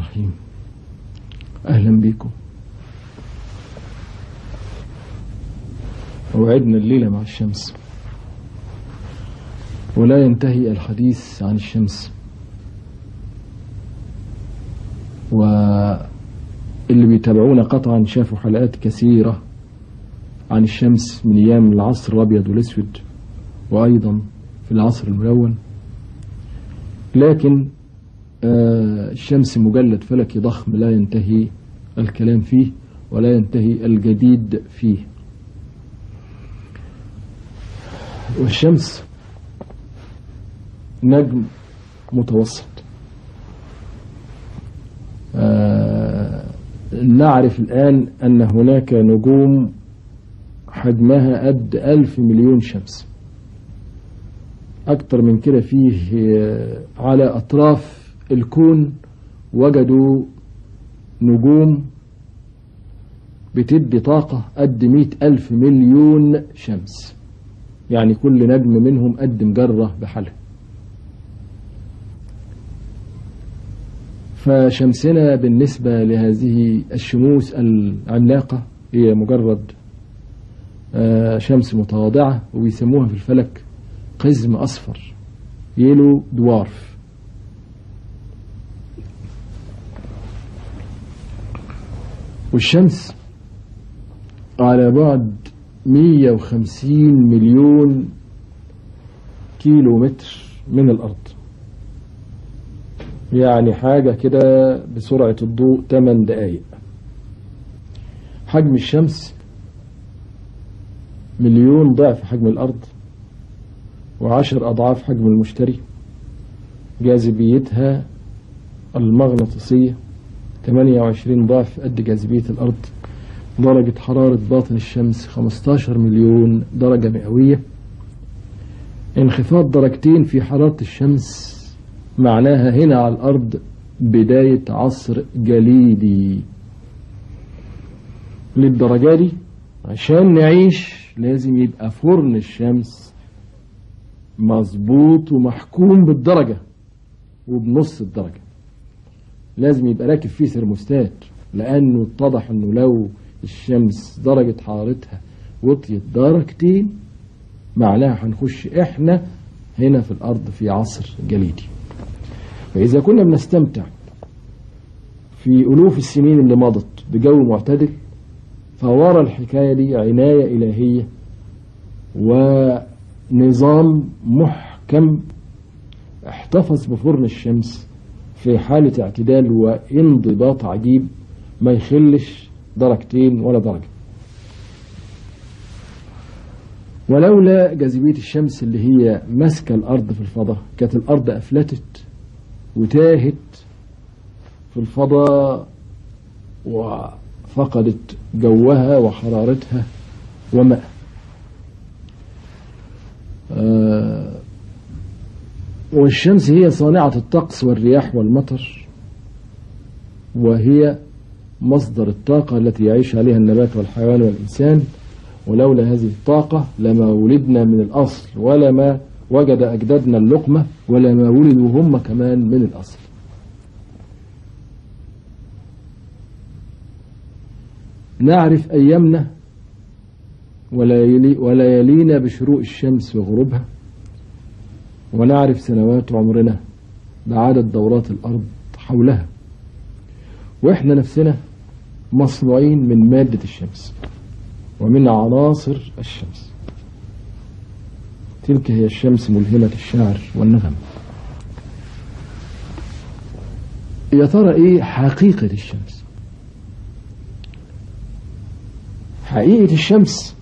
الرحيم أهلا بكم موعدنا الليلة مع الشمس ولا ينتهي الحديث عن الشمس واللي بيتابعونا قطعا شافوا حلقات كثيرة عن الشمس من أيام العصر الأبيض والأسود وأيضا في العصر الملون لكن آه الشمس مجلد فلكي ضخم لا ينتهي الكلام فيه ولا ينتهي الجديد فيه والشمس نجم متوسط آه نعرف الآن أن هناك نجوم حجمها قد ألف مليون شمس أكتر من كده فيه على أطراف الكون وجدوا نجوم بتدي طاقة قد مئة ألف مليون شمس يعني كل نجم منهم قد مجرة بحالها فشمسنا بالنسبة لهذه الشموس العملاقة هي مجرد شمس متواضعة وبيسموها في الفلك قزم أصفر يلو دوارف والشمس على بعد 150 مليون كيلو متر من الأرض يعني حاجة كده بسرعة الضوء 8 دقايق حجم الشمس مليون ضعف حجم الأرض وعشر أضعاف حجم المشتري جاذبيتها المغناطيسية 28 ضعف قد جاذبية الأرض درجة حرارة باطن الشمس 15 مليون درجة مئوية انخفاض درجتين في حرارة الشمس معناها هنا على الأرض بداية عصر جليدي للدرجة دي عشان نعيش لازم يبقى فرن الشمس مظبوط ومحكوم بالدرجة وبنص الدرجة لازم يبقى راكب فيه ثرموستات لأنه اتضح أنه لو الشمس درجة حرارتها وطيت درجتين معناها هنخش إحنا هنا في الأرض في عصر جليدي فإذا كنا بنستمتع في ألوف السنين اللي مضت بجو معتدل فورا الحكاية دي عناية إلهية ونظام محكم احتفظ بفرن الشمس في حالة اعتدال وانضباط عجيب ما يخلش درجتين ولا درجة ولولا جاذبية الشمس اللي هي ماسكة الأرض في الفضاء كانت الأرض أفلتت وتاهت في الفضاء وفقدت جوها وحرارتها وماء آه والشمس هي صانعة الطقس والرياح والمطر وهي مصدر الطاقة التي يعيش عليها النبات والحيوان والإنسان ولولا هذه الطاقة لما ولدنا من الأصل ولا ما وجد أجدادنا اللقمة ولا ما ولدوا هم كمان من الأصل نعرف أيامنا وليالينا بشروق الشمس وغروبها ونعرف سنوات عمرنا بعدد دورات الأرض حولها وإحنا نفسنا مصنوعين من مادة الشمس ومن عناصر الشمس تلك هي الشمس ملهمة الشعر والنغم يا ترى ايه حقيقة الشمس حقيقة الشمس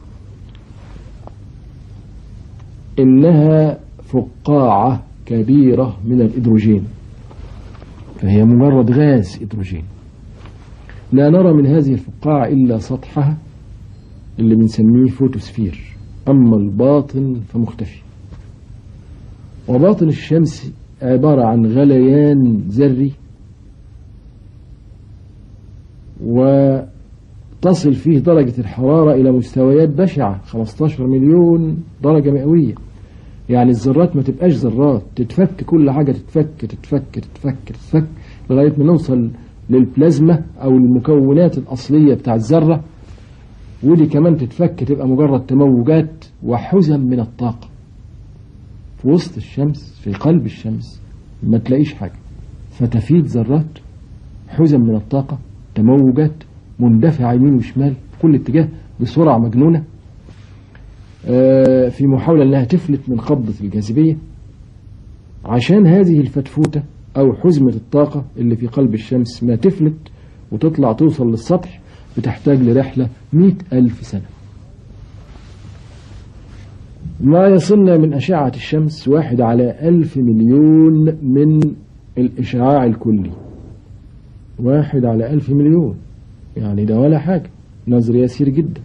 انها فقاعة كبيرة من الإدروجين فهي مجرد غاز إدروجين لا نرى من هذه الفقاعة إلا سطحها اللي بنسميه فوتوسفير أما الباطن فمختفي وباطن الشمس عبارة عن غليان ذري وتصل فيه درجة الحرارة إلى مستويات بشعة 15 مليون درجة مئوية يعني الذرات ما تبقاش ذرات تتفك كل حاجة تتفك تتفك تتفك تتفك لغاية ما نوصل للبلازما أو المكونات الأصلية بتاع الذرة ودي كمان تتفك تبقى مجرد تموجات وحزم من الطاقة في وسط الشمس في قلب الشمس ما تلاقيش حاجة فتفيد ذرات حزم من الطاقة تموجات مندفعة يمين وشمال في كل اتجاه بسرعة مجنونة آه، في محاولة انها تفلت من قبضة الجاذبية عشان هذه الفتفوتة او حزمة الطاقة اللي في قلب الشمس ما تفلت وتطلع توصل للسطح بتحتاج لرحلة مئة ألف سنة ما يصلنا من أشعة الشمس واحد على ألف مليون من الإشعاع الكلي واحد على ألف مليون يعني ده ولا حاجة نظر يسير جدا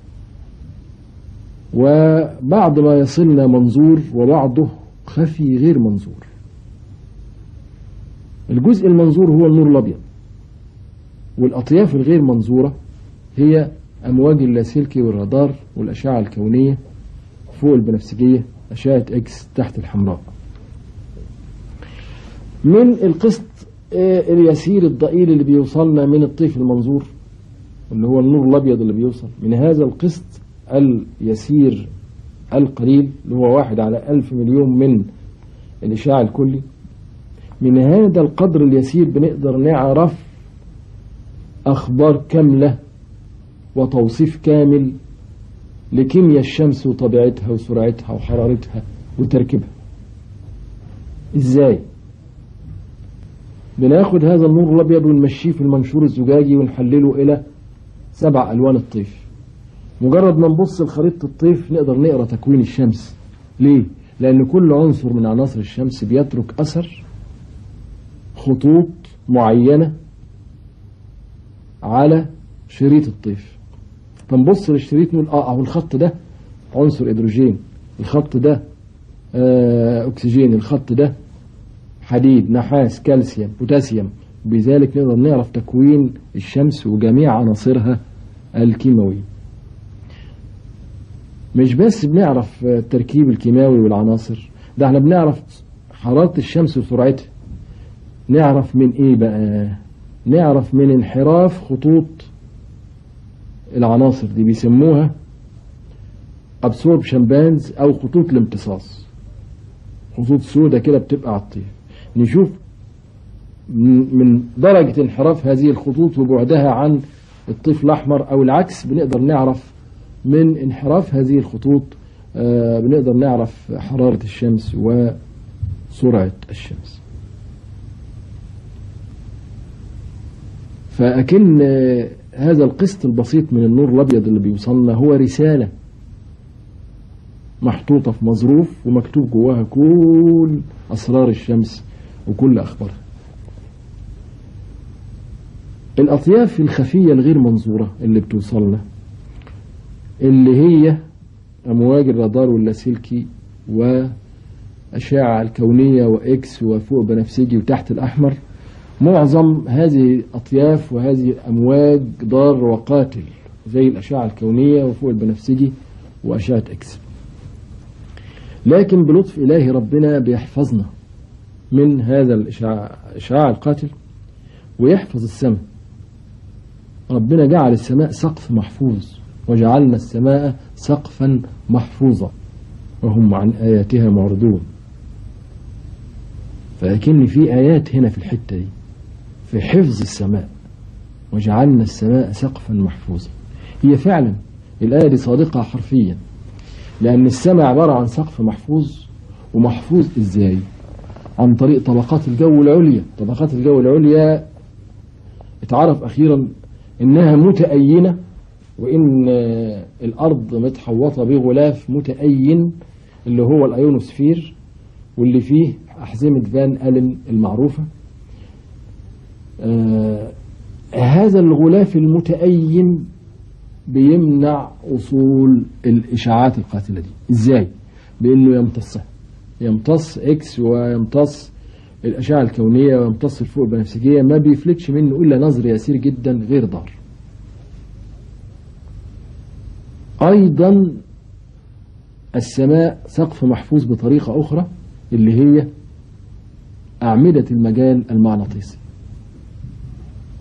وبعض ما يصلنا منظور وبعضه خفي غير منظور الجزء المنظور هو النور الأبيض والأطياف الغير منظورة هي أمواج اللاسلكي والرادار والأشعة الكونية فوق البنفسجية أشعة إكس تحت الحمراء من القسط آه، اليسير الضئيل اللي بيوصلنا من الطيف المنظور اللي هو النور الأبيض اللي بيوصل من هذا القسط اليسير القليل اللي هو واحد على ألف مليون من الإشعاع الكلي من هذا القدر اليسير بنقدر نعرف أخبار كاملة وتوصيف كامل لكيمياء الشمس وطبيعتها وسرعتها وحرارتها وتركيبها ازاي بناخد هذا النور الابيض ونمشيه في المنشور الزجاجي ونحلله الى سبع الوان الطيف مجرد ما نبص لخريطه الطيف نقدر نقرا تكوين الشمس ليه لان كل عنصر من عناصر الشمس بيترك اثر خطوط معينه على شريط الطيف فنبص للشريط نقول اه اهو الخط ده عنصر هيدروجين الخط ده آه اكسجين الخط ده حديد نحاس كالسيوم بوتاسيوم بذلك نقدر نعرف تكوين الشمس وجميع عناصرها الكيماوية مش بس بنعرف التركيب الكيماوي والعناصر ده احنا بنعرف حرارة الشمس وسرعتها نعرف من ايه بقى نعرف من انحراف خطوط العناصر دي بيسموها absorption bands او خطوط الامتصاص خطوط سودة كده بتبقى على الطيف نشوف من درجة انحراف هذه الخطوط وبعدها عن الطيف الأحمر أو العكس بنقدر نعرف من انحراف هذه الخطوط آه بنقدر نعرف حرارة الشمس وسرعة الشمس فأكن آه هذا القسط البسيط من النور الأبيض اللي بيوصلنا هو رسالة محطوطة في مظروف ومكتوب جواها كل أسرار الشمس وكل أخبارها الأطياف الخفية الغير منظورة اللي بتوصلنا اللي هي أمواج الرادار واللاسلكي وأشعة الكونية وإكس وفوق بنفسجي وتحت الأحمر معظم هذه الأطياف وهذه الأمواج ضار وقاتل زي الأشعة الكونية وفوق البنفسجي وأشعة إكس لكن بلطف إلهي ربنا بيحفظنا من هذا الإشعاع القاتل ويحفظ السماء ربنا جعل السماء سقف محفوظ وجعلنا السماء سقفا محفوظا وهم عن آياتها معرضون فأكن في آيات هنا في الحتة دي في حفظ السماء وجعلنا السماء سقفا محفوظا هي فعلا الآية دي صادقة حرفيا لأن السماء عبارة عن سقف محفوظ ومحفوظ إزاي عن طريق طبقات الجو العليا طبقات الجو العليا اتعرف أخيرا إنها متأينة وإن الأرض متحوطة بغلاف متأين اللي هو الأيونوسفير واللي فيه أحزمة فان ألن المعروفة آه هذا الغلاف المتأين بيمنع وصول الإشعاعات القاتلة دي إزاي؟ بأنه يمتصها يمتص إكس ويمتص الأشعة الكونية ويمتص الفوق البنفسجية ما بيفلتش منه إلا نظر يسير جدا غير ضار أيضا السماء سقف محفوظ بطريقة أخرى اللي هي أعمدة المجال المغناطيسي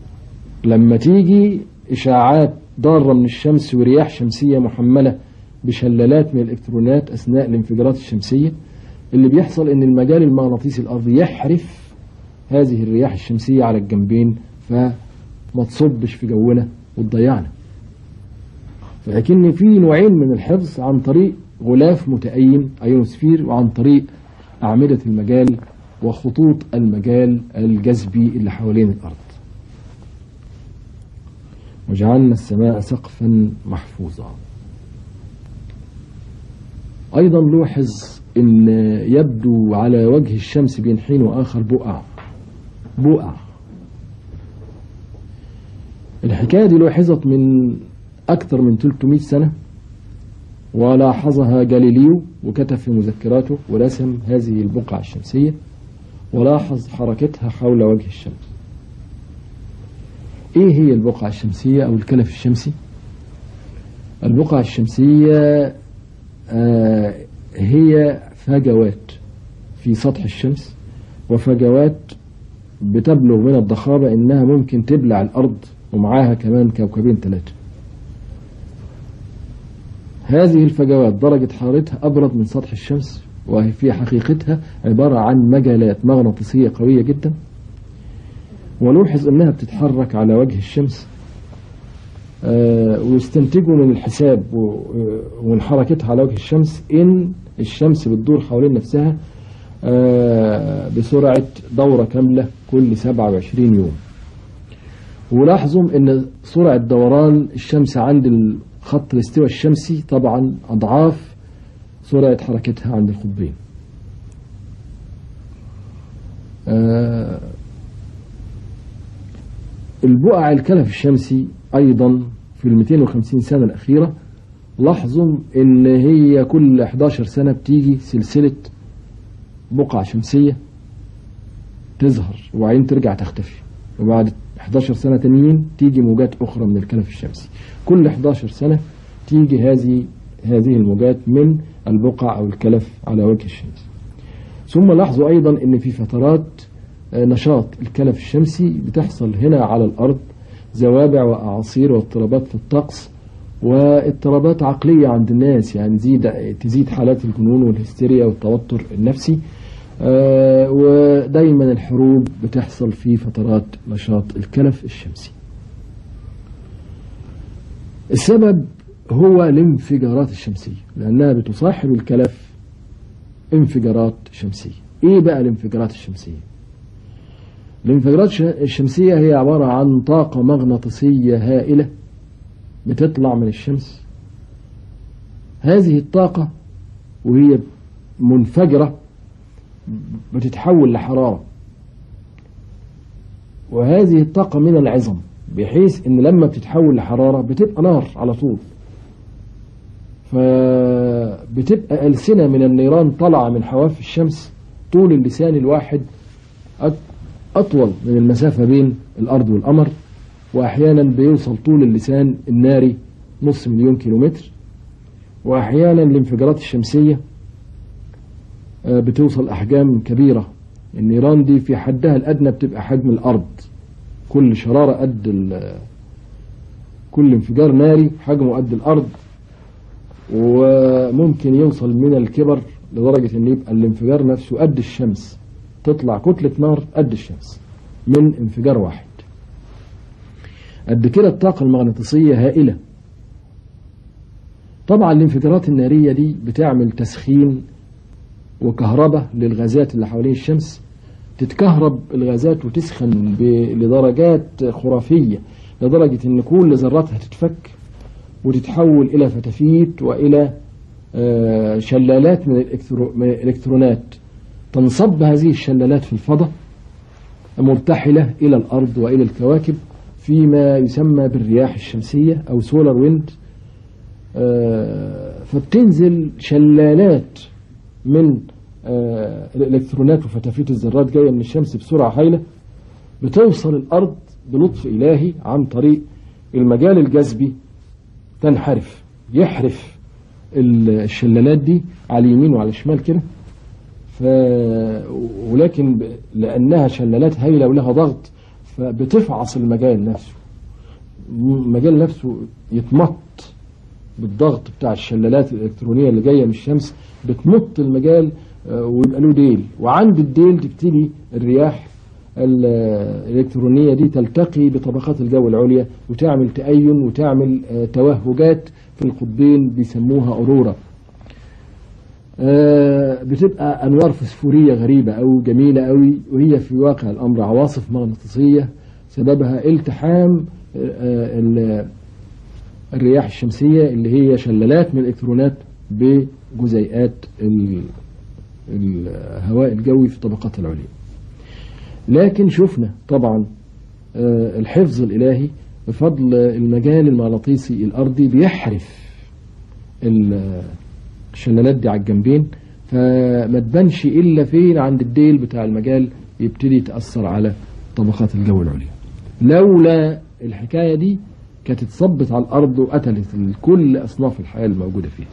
لما تيجي إشاعات ضارة من الشمس ورياح شمسية محملة بشلالات من الإلكترونات أثناء الانفجارات الشمسية اللي بيحصل إن المجال المغناطيسي الأرضي يحرف هذه الرياح الشمسية على الجنبين فما تصبش في جونا وتضيعنا لكن في نوعين من الحفظ عن طريق غلاف متأين أيونوسفير وعن طريق أعمدة المجال وخطوط المجال الجذبي اللي حوالين الأرض وجعلنا السماء سقفا محفوظا أيضا لوحظ أن يبدو على وجه الشمس بين حين وآخر بقع بقع الحكاية دي لوحظت من أكثر من 300 سنة ولاحظها جاليليو وكتب في مذكراته ورسم هذه البقع الشمسية ولاحظ حركتها حول وجه الشمس ايه هي البقعة الشمسية او الكلف الشمسي البقعة الشمسية آه هي فجوات في سطح الشمس وفجوات بتبلغ من الضخامة انها ممكن تبلع الارض ومعاها كمان كوكبين ثلاثة هذه الفجوات درجة حرارتها أبرد من سطح الشمس وهي في حقيقتها عبارة عن مجالات مغناطيسية قوية جدا ولوحظ أنها بتتحرك على وجه الشمس آه ويستنتجوا من الحساب ومن حركتها على وجه الشمس إن الشمس بتدور حوالين نفسها آه بسرعة دورة كاملة كل 27 يوم ولاحظوا أن سرعة دوران الشمس عند خط الاستواء الشمسي طبعا أضعاف سرعة حركتها عند القطبين آه البقع الكلف الشمسي أيضا في ال 250 سنة الأخيرة لاحظوا إن هي كل 11 سنة بتيجي سلسلة بقع شمسية تظهر وبعدين ترجع تختفي وبعد 11 سنة تانيين تيجي موجات أخرى من الكلف الشمسي كل 11 سنة تيجي هذه هذه الموجات من البقع أو الكلف على وجه الشمس ثم لاحظوا أيضا أن في فترات نشاط الكلف الشمسي بتحصل هنا على الأرض زوابع وأعاصير واضطرابات في الطقس واضطرابات عقلية عند الناس يعني تزيد تزيد حالات الجنون والهستيريا والتوتر النفسي آه ودايما الحروب بتحصل في فترات نشاط الكلف الشمسي السبب هو الانفجارات الشمسية لأنها بتصاحب الكلف انفجارات شمسية ايه بقى الانفجارات الشمسية الانفجارات الشمسية هي عبارة عن طاقة مغناطيسية هائلة بتطلع من الشمس هذه الطاقة وهي منفجرة بتتحول لحرارة وهذه الطاقة من العظم بحيث ان لما بتتحول لحرارة بتبقى نار على طول فبتبقى ألسنة من النيران طالعة من حواف الشمس طول اللسان الواحد أطول من المسافة بين الأرض والقمر وأحيانا بيوصل طول اللسان الناري نص مليون كيلومتر وأحيانا الانفجارات الشمسية بتوصل أحجام كبيرة النيران دي في حدها الأدنى بتبقى حجم الأرض كل شرارة قد كل انفجار ناري حجمه قد الأرض وممكن يوصل من الكبر لدرجة أن يبقى الانفجار نفسه قد الشمس تطلع كتلة نار قد الشمس من انفجار واحد قد كده الطاقة المغناطيسية هائلة طبعا الانفجارات النارية دي بتعمل تسخين وكهرباء للغازات اللي حوالين الشمس تتكهرب الغازات وتسخن لدرجات خرافية لدرجة ان كل ذراتها تتفك وتتحول الى فتافيت والى شلالات من الالكترونات تنصب هذه الشلالات في الفضاء مرتحلة الى الارض والى الكواكب فيما يسمى بالرياح الشمسية او سولار ويند فبتنزل شلالات من الالكترونات وفتافيت الذرات جايه من الشمس بسرعه هائله بتوصل الارض بلطف الهي عن طريق المجال الجذبي تنحرف يحرف الشلالات دي على اليمين وعلى الشمال كده ف ولكن لانها شلالات هائله ولها ضغط فبتفعص المجال نفسه المجال نفسه يتمط بالضغط بتاع الشلالات الإلكترونية اللي جاية من الشمس بتمط المجال آه، ويبقى له ديل وعند الديل تبتدي الرياح ال- الإلكترونية دي تلتقي بطبقات الجو العليا وتعمل تأين وتعمل آه، توهجات في القطبين بيسموها أورورا آه، بتبقى أنوار فسفورية غريبة أو جميلة أوي وهي في واقع الأمر عواصف مغناطيسية سببها التحام آه، آه، ال- الرياح الشمسية اللي هي شلالات من الإلكترونات بجزيئات ال- الهواء الجوي في الطبقات العليا لكن شفنا طبعا آه، الحفظ الإلهي بفضل المجال المغناطيسي الأرضي بيحرف ال- الشلالات دي على الجنبين فما تبانش إلا فين عند الديل بتاع المجال يبتدي تأثر على طبقات الجو العليا لولا الحكاية دي كانت اتصبت على الأرض وقتلت كل أصناف الحياة الموجودة فيها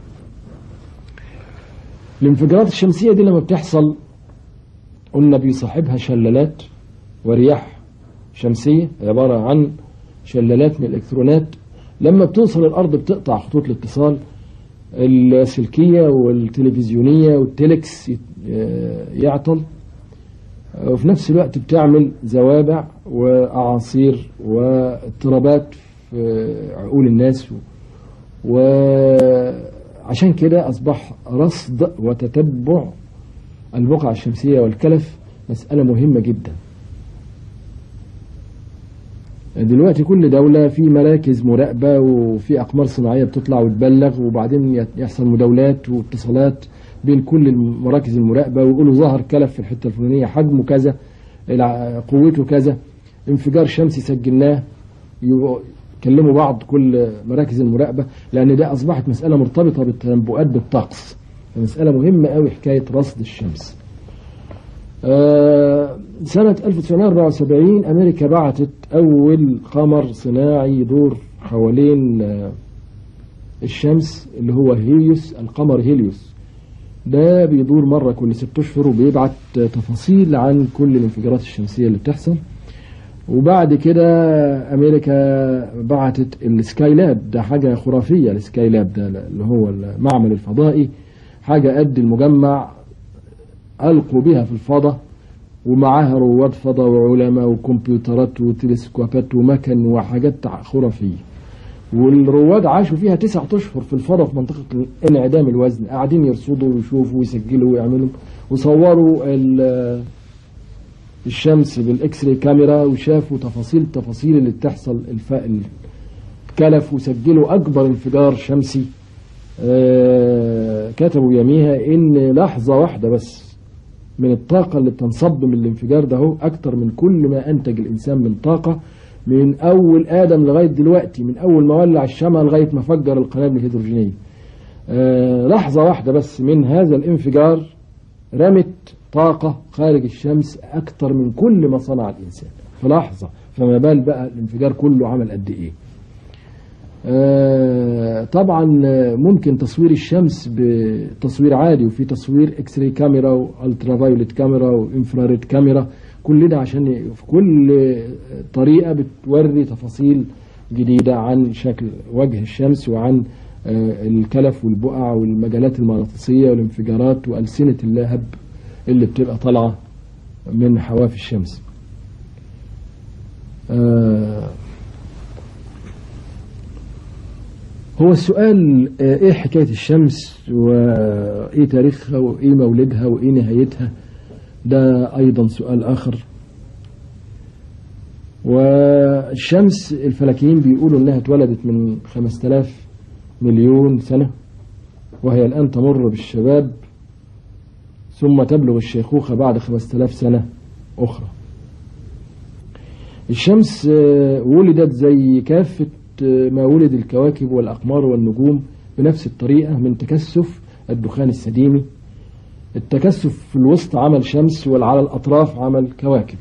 الانفجارات الشمسية دي لما بتحصل قلنا بيصاحبها شلالات ورياح شمسية عبارة عن شلالات من الإلكترونات لما بتوصل الأرض بتقطع خطوط الاتصال السلكية والتلفزيونية والتلكس يت- آه، يعطل وفي نفس الوقت بتعمل زوابع وأعاصير واضطرابات في عقول الناس وعشان كده أصبح رصد وتتبع البقعة الشمسية والكلف مسألة مهمة جدا دلوقتي كل دولة في مراكز مراقبة وفي أقمار صناعية بتطلع وتبلغ وبعدين يحصل مداولات واتصالات بين كل مراكز المراقبة ويقولوا ظهر كلف في الحتة الفلانية حجمه كذا الع- قوته كذا انفجار شمسي سجلناه يبقوا- يكلموا بعض كل مراكز المراقبة لأن ده أصبحت مسألة مرتبطة بالتنبؤات بالطقس مسألة مهمة قوي حكاية رصد الشمس آه، سنة 1974 أمريكا بعتت أول قمر صناعي يدور حوالين آه، الشمس اللي هو هيليوس القمر هيليوس ده بيدور مرة كل ست أشهر وبيبعت آه، تفاصيل عن كل الانفجارات الشمسية اللي بتحصل وبعد كده أمريكا بعتت السكاي لاب ده حاجة خرافية السكاي لاب ده اللي هو المعمل الفضائي حاجة قد المجمع ألقوا بها في الفضاء ومعاها رواد فضاء وعلماء وكمبيوترات وتلسكوبات ومكن وحاجات خرافية والرواد عاشوا فيها تسعة أشهر في الفضاء في منطقة انعدام الوزن قاعدين يرصدوا ويشوفوا ويسجلوا ويعملوا وصوروا ال- الشمس بالاكس راي كاميرا وشافوا تفاصيل التفاصيل اللي بتحصل الف... الكلف وسجلوا أكبر انفجار شمسي آه، كتبوا يميها ان لحظة واحدة بس من الطاقة اللي بتنصب من الانفجار ده هو اكتر من كل ما انتج الانسان من طاقة من اول ادم لغاية دلوقتي من اول ما ولع الشمع لغاية ما فجر القنابل الهيدروجينية آه، لحظة واحدة بس من هذا الانفجار رمت طاقة خارج الشمس اكتر من كل ما صنع الانسان في لحظة فما بال بقى الانفجار كله عمل قد ايه آه، طبعا آه، ممكن تصوير الشمس بتصوير عادي وفي تصوير اكس راي كاميرا والترا فايوليت كاميرا وانفراريد كاميرا كل ده عشان ي- في كل آه، طريقه بتوري تفاصيل جديده عن شكل وجه الشمس وعن آه، الكلف والبقع والمجالات المغناطيسيه والانفجارات والسنه اللهب اللي بتبقى طالعه من حواف الشمس. آه، هو السؤال آه، ايه حكاية الشمس وايه تاريخها وايه مولدها وايه نهايتها ده ايضا سؤال اخر والشمس الفلكيين بيقولوا انها اتولدت من 5000 مليون سنة وهي الان تمر بالشباب ثم تبلغ الشيخوخة بعد 5000 سنة اخرى الشمس آه، ولدت زي كافة آه، ما ولد الكواكب والأقمار والنجوم بنفس الطريقة من تكثف الدخان السديمي التكثف في الوسط عمل شمس وعلى الأطراف عمل كواكب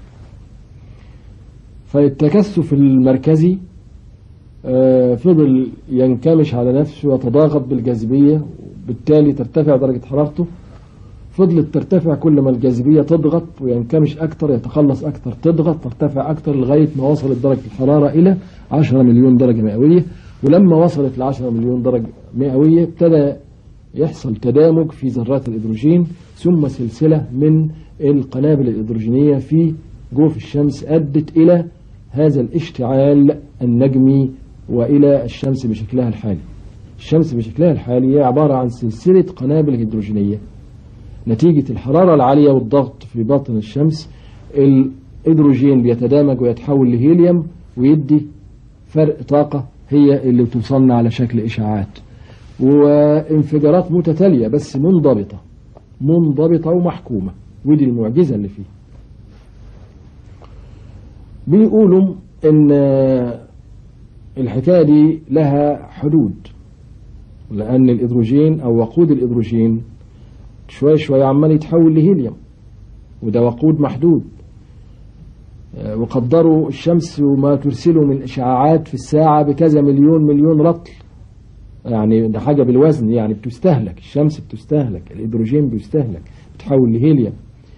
فالتكثف المركزي آه، فضل ينكمش على نفسه ويتضاغط بالجاذبية بالتالي ترتفع درجة حرارته فضلت ترتفع كل ما الجاذبية تضغط وينكمش أكتر يتخلص أكتر تضغط ترتفع أكتر لغاية ما وصلت درجة الحرارة إلى 10 مليون درجة مئوية ولما وصلت ل 10 مليون درجة مئوية ابتدى يحصل تدامج في ذرات الهيدروجين ثم سلسلة من القنابل الهيدروجينية في جوف الشمس أدت إلى هذا الاشتعال النجمي وإلى الشمس بشكلها الحالي الشمس بشكلها الحالي هي عبارة عن سلسلة قنابل هيدروجينية نتيجة الحرارة العالية والضغط في باطن الشمس الهيدروجين بيتدامج ويتحول لهيليوم ويدي فرق طاقة هي اللي بتوصلنا على شكل إشعاعات وانفجارات متتالية بس منضبطة منضبطة ومحكومة ودي المعجزة اللي فيه بيقولوا ان الحكاية دي لها حدود لأن الإدروجين أو وقود الإدروجين شوي شوي عمال يتحول لهيليوم وده وقود محدود وقدروا الشمس وما ترسله من إشعاعات في الساعة بكذا مليون مليون رطل يعني ده حاجة بالوزن يعني بتستهلك الشمس بتستهلك الإدروجين بيستهلك بتحول لهيليوم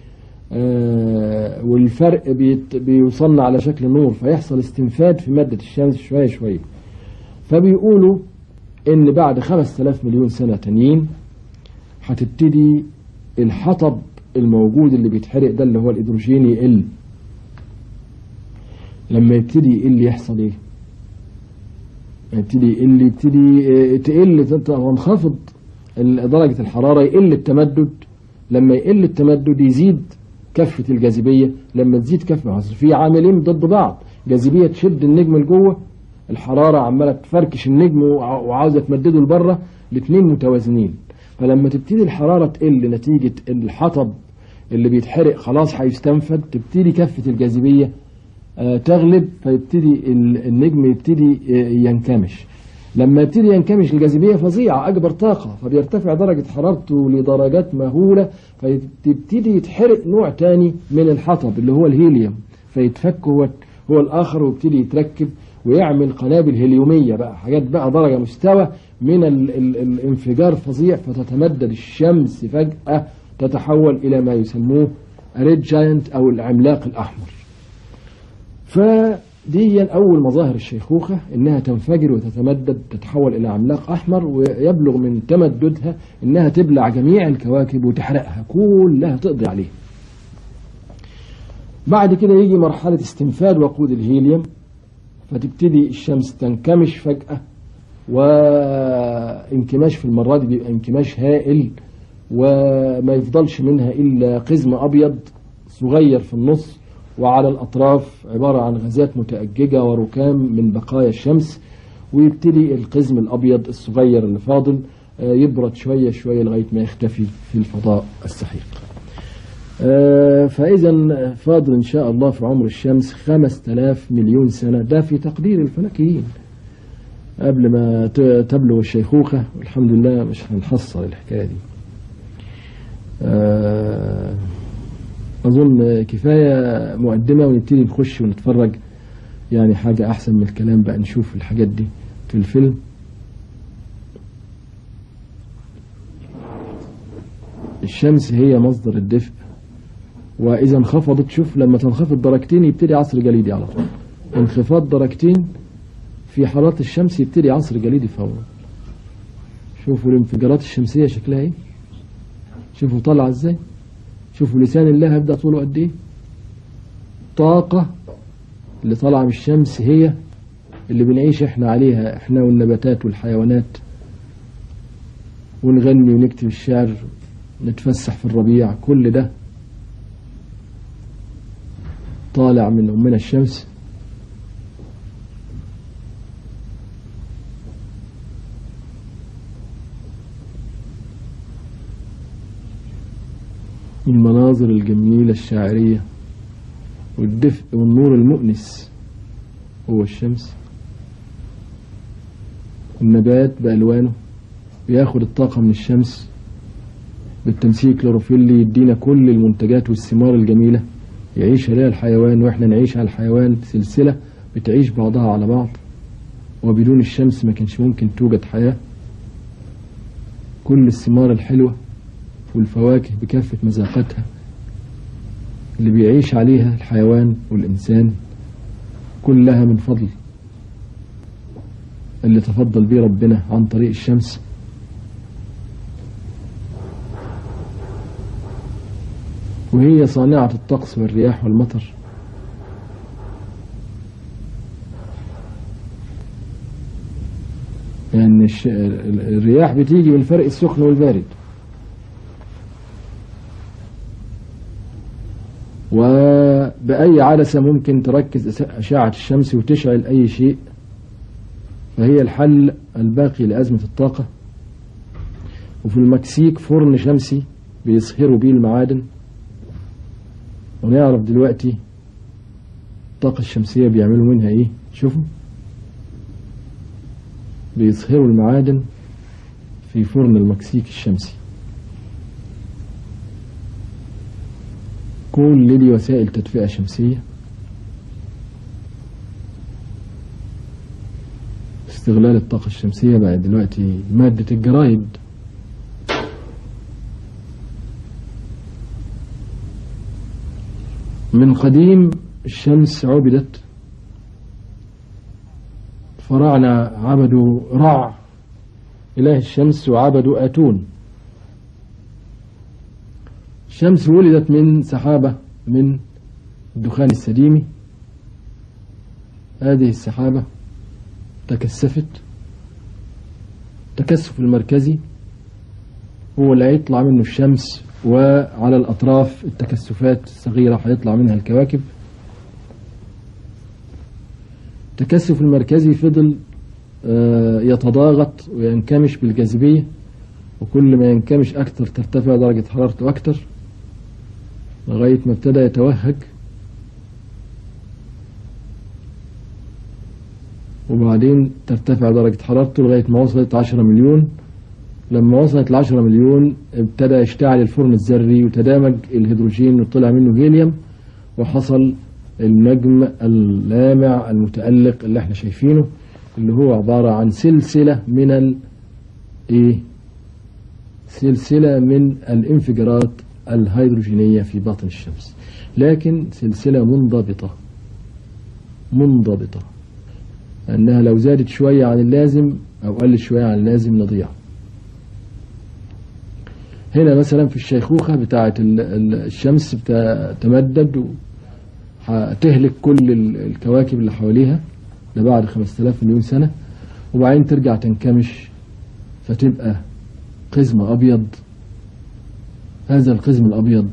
آه والفرق بيت بيوصلنا على شكل نور فيحصل استنفاد في مادة الشمس شوية شوية فبيقولوا ان بعد 5000 مليون سنة تانيين هتبتدي الحطب الموجود اللي بيتحرق ده اللي هو الهيدروجين يقل لما يبتدي يقل يحصل ايه يبتدي يقل يبتدي تقل تنخفض درجة الحرارة يقل التمدد لما يقل التمدد يزيد كفة الجاذبية لما تزيد كفة في عاملين ضد بعض جاذبية تشد النجم لجوه الحرارة عمالة تفركش النجم وعاوزة تمدده لبره الاثنين متوازنين فلما تبتدي الحرارة تقل نتيجة الحطب اللي بيتحرق خلاص هيستنفد تبتدي كفة الجاذبية تغلب فيبتدي النجم يبتدي ينكمش لما يبتدي ينكمش الجاذبية فظيعة أكبر طاقة فبيرتفع درجة حرارته لدرجات مهولة فيبتدي يتحرق نوع تاني من الحطب اللي هو الهيليوم فيتفك هو هو الآخر ويبتدي يتركب ويعمل قنابل هيليومية بقى حاجات بقى درجة مستوى من ال ال الانفجار فظيع فتتمدد الشمس فجأة تتحول إلى ما يسموه ريد جاينت أو العملاق الأحمر فدي أول مظاهر الشيخوخة إنها تنفجر وتتمدد تتحول إلى عملاق أحمر ويبلغ من تمددها إنها تبلع جميع الكواكب وتحرقها كلها تقضي عليها بعد كده يجي مرحلة استنفاد وقود الهيليوم فتبتدي الشمس تنكمش فجأة وانكماش في المرة دي بيبقى انكماش هائل وما يفضلش منها إلا قزم أبيض صغير في النص وعلى الأطراف عبارة عن غازات متأججة وركام من بقايا الشمس ويبتدي القزم الأبيض الصغير اللي فاضل يبرد شوية شوية لغاية ما يختفي في الفضاء السحيق فإذا فاضل إن شاء الله في عمر الشمس خمس تلاف مليون سنة ده في تقدير الفلكيين قبل ما تبلغ الشيخوخة والحمد لله مش هنحصل الحكاية دي أظن كفاية مقدمة ونبتدي نخش ونتفرج يعني حاجة أحسن من الكلام بقى نشوف الحاجات دي في الفيلم الشمس هي مصدر الدفء وإذا انخفضت شوف لما تنخفض درجتين يبتدي عصر جليدي على طول انخفاض درجتين في حالات الشمس يبتدي عصر جليدي فورا شوفوا الانفجارات الشمسية شكلها ايه شوفوا طالعة ازاي شوفوا لسان الله هيبدأ طوله قد ايه طاقة اللي طالعة من الشمس هي اللي بنعيش احنا عليها احنا والنباتات والحيوانات ونغني ونكتب الشعر نتفسح في الربيع كل ده طالع من أمنا الشمس المناظر الجميلة الشاعرية والدفء والنور المؤنس هو الشمس النبات بألوانه بياخد الطاقة من الشمس بالتمثيل كلوروفيل يدينا كل المنتجات والثمار الجميلة يعيش عليها الحيوان واحنا نعيش على الحيوان سلسلة بتعيش بعضها على بعض وبدون الشمس ما كانش ممكن توجد حياة كل الثمار الحلوة والفواكه بكافة مذاقاتها اللي بيعيش عليها الحيوان والإنسان كلها من فضل اللي تفضل بيه ربنا عن طريق الشمس وهي صانعة الطقس والرياح والمطر يعني الش- ال- الرياح بتيجي من فرق السخن والبارد وبأي عدسة ممكن تركز أس- أشعة الشمس وتشعل أي شيء فهي الحل الباقي لأزمة الطاقة وفي المكسيك فرن شمسي بيصهروا بيه المعادن ونعرف دلوقتي الطاقة الشمسية بيعملوا منها ايه شوفوا بيصهروا المعادن في فرن المكسيك الشمسي كل دي وسائل تدفئة شمسية استغلال الطاقة الشمسية بقى دلوقتي مادة الجرايد من قديم الشمس عبدت فراعنة عبدوا رع إله الشمس وعبدوا آتون الشمس ولدت من سحابة من الدخان السديمي هذه السحابة تكثفت التكثف المركزي هو اللي هيطلع منه الشمس وعلى الأطراف التكثفات الصغيرة هيطلع منها الكواكب التكثف المركزي فضل آه، يتضاغط وينكمش بالجاذبية وكل ما ينكمش أكثر ترتفع درجة حرارته أكثر لغاية ما ابتدى يتوهج وبعدين ترتفع درجة حرارته لغاية ما وصلت 10 مليون لما وصلت ل 10 مليون ابتدى يشتعل الفرن الذري وتدامج الهيدروجين وطلع منه هيليوم وحصل النجم اللامع المتألق اللي احنا شايفينه اللي هو عبارة عن سلسلة من ال ايه سلسلة من الانفجارات الهيدروجينية في باطن الشمس لكن سلسلة منضبطة منضبطة أنها لو زادت شوية عن اللازم أو قلت شوية عن اللازم نضيع هنا مثلا في الشيخوخة بتاعة ال- ال- الشمس بتتمدد وهتهلك كل ال- الكواكب اللي حواليها ده بعد 5000 مليون سنة وبعدين ترجع تنكمش فتبقى قزم أبيض هذا القزم الأبيض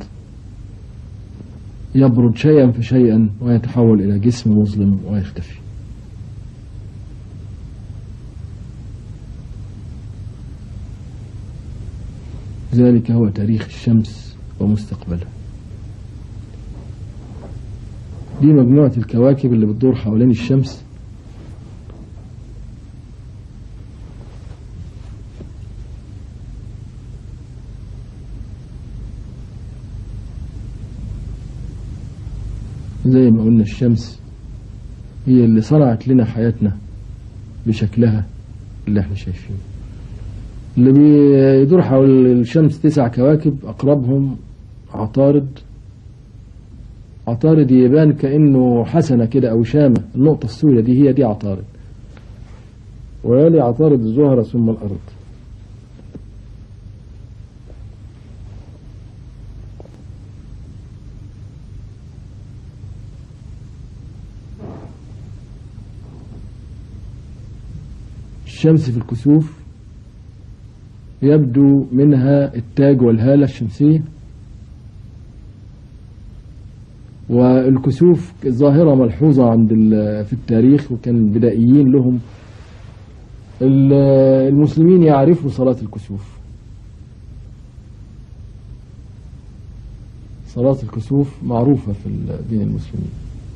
يبرد شيئا فشيئا ويتحول إلى جسم مظلم ويختفي ذلك هو تاريخ الشمس ومستقبلها دي مجموعة الكواكب اللي بتدور حوالين الشمس زي ما قلنا الشمس هي اللي صنعت لنا حياتنا بشكلها اللي احنا شايفينه اللي بيدور حول الشمس تسع كواكب أقربهم عطارد عطارد يبان كأنه حسنة كده أو شامة النقطة السوداء دي هي دي عطارد ويلي عطارد الزهرة ثم الأرض الشمس في الكسوف يبدو منها التاج والهالة الشمسية والكسوف ظاهرة ملحوظة عند ال- في التاريخ وكان البدائيين لهم ال- المسلمين يعرفوا صلاة الكسوف صلاة الكسوف معروفة في ال- بين المسلمين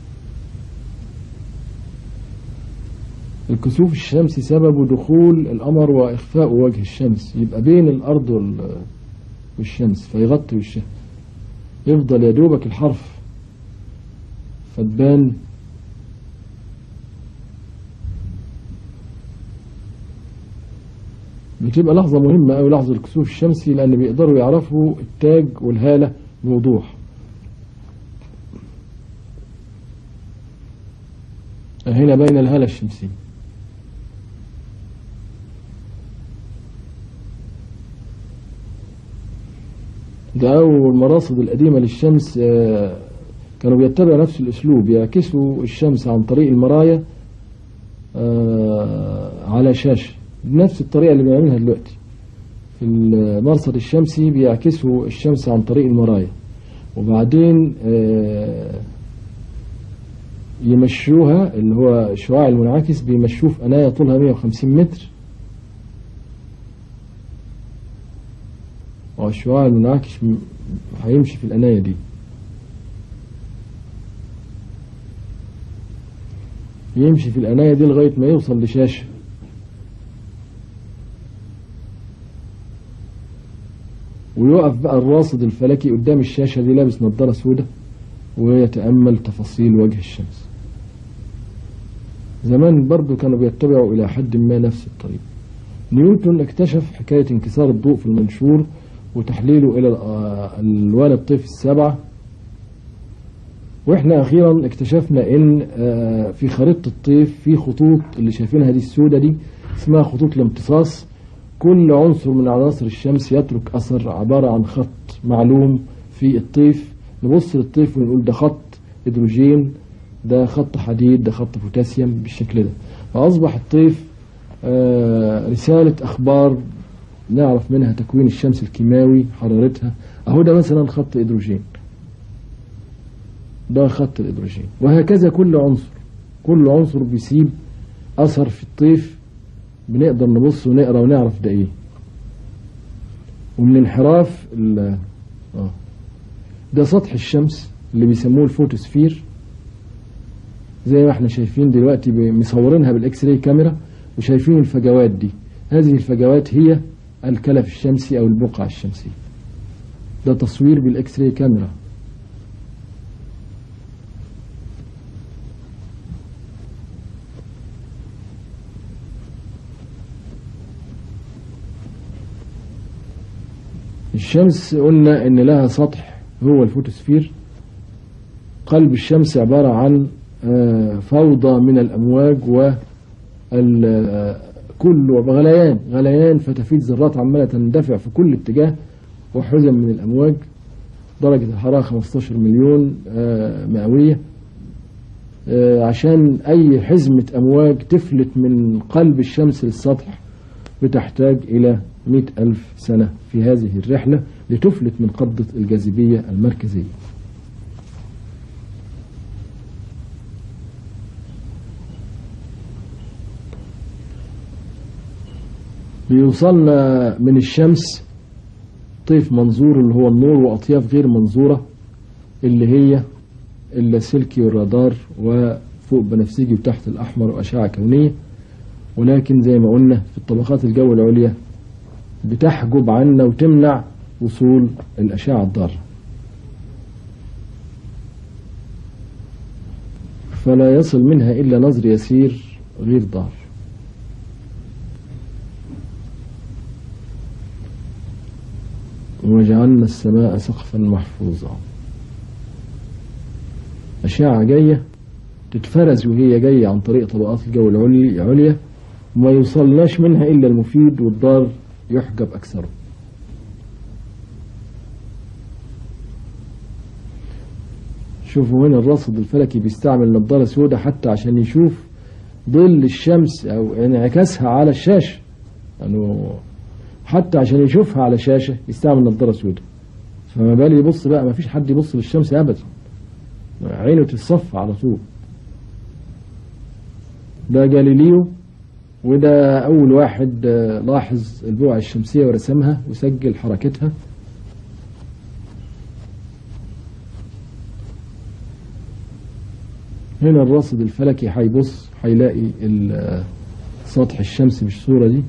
الكسوف الشمسي سببه دخول القمر وإخفاء وجه الشمس يبقى بين الأرض وال- والشمس فيغطي وشها يفضل يا دوبك الحرف فتبان بتبقى لحظة مهمة أوي لحظة الكسوف الشمسي لأن بيقدروا يعرفوا التاج والهالة بوضوح هنا بين الهالة الشمسية ده أول المراصد القديمة للشمس آه، كانوا بيتبعوا نفس الأسلوب يعكسوا الشمس عن طريق المرايا آه، على شاشة بنفس الطريقة اللي بنعملها دلوقتي في المرصد الشمسي بيعكسوا الشمس عن طريق المرايا وبعدين آه، يمشوها اللي هو الشعاع المنعكس بيمشوه في قناية طولها 150 متر والشعاع المنعكس م- هيمشي في القناية دي يمشي في القناية دي لغاية ما يوصل لشاشة ويقف بقى الراصد الفلكي قدام الشاشة دي لابس نظارة سوداء ويتأمل تفاصيل وجه الشمس زمان برضو كانوا بيتبعوا إلى حد ما نفس الطريقة نيوتن اكتشف حكاية انكسار الضوء في المنشور وتحليله إلى الأ- ألوان الطيف السبعة واحنا اخيرا اكتشفنا ان آه، في خريطة الطيف في خطوط اللي شايفينها دي السودة دي اسمها خطوط الامتصاص كل عنصر من عناصر الشمس يترك اثر عبارة عن خط معلوم في الطيف نبص للطيف ونقول ده خط هيدروجين ده خط حديد ده خط بوتاسيوم بالشكل ده فاصبح الطيف آه، رسالة اخبار نعرف منها تكوين الشمس الكيماوي حرارتها اهو ده مثلا خط هيدروجين ده خط الهيدروجين وهكذا كل عنصر كل عنصر بيسيب اثر في الطيف بنقدر نبص ونقرا ونعرف ده ايه ومن انحراف ال- اه ده سطح الشمس اللي بيسموه الفوتوسفير زي ما احنا شايفين دلوقتي ب- مصورينها بالاكس راي كاميرا وشايفين الفجوات دي هذه الفجوات هي الكلف الشمسي او البقعة الشمسية ده تصوير بالاكس راي كاميرا الشمس قلنا ان لها سطح هو الفوتوسفير قلب الشمس عبارة عن آه، فوضى من الأمواج و ال- آه، كل غليان غليان فتفيت ذرات عمالة تندفع في كل اتجاه وحزم من الأمواج درجة الحرارة 15 مليون آه، مئوية آه، عشان أي حزمة أمواج تفلت من قلب الشمس للسطح بتحتاج إلى مئة ألف سنة في هذه الرحلة لتفلت من قبضة الجاذبية المركزية بيوصلنا من الشمس طيف منظور اللي هو النور وأطياف غير منظورة اللي هي اللاسلكي والرادار وفوق بنفسجي وتحت الأحمر وأشعة كونية ولكن زي ما قلنا في الطبقات الجو العليا بتحجب عنا وتمنع وصول الأشعة الضارة فلا يصل منها إلا نظر يسير غير ضار وجعلنا السماء سقفا محفوظا أشعة جاية تتفرز وهي جاية عن طريق طبقات الجو العلي- العليا وما يوصلناش منها إلا المفيد والضار يحجب أكثره شوفوا هنا الرصد الفلكي بيستعمل نظارة سوداء حتى عشان يشوف ظل الشمس أو انعكاسها على الشاشة يعني حتى عشان يشوفها على شاشة يستعمل نظارة سوداء فما بالي يبص بقى ما فيش حد يبص للشمس أبدا عينه تتصفى على طول ده جاليليو وده أول واحد آه، لاحظ البقعة الشمسية ورسمها وسجل حركتها هنا الراصد الفلكي هيبص هيلاقي ال- آه، سطح الشمس بالصورة دي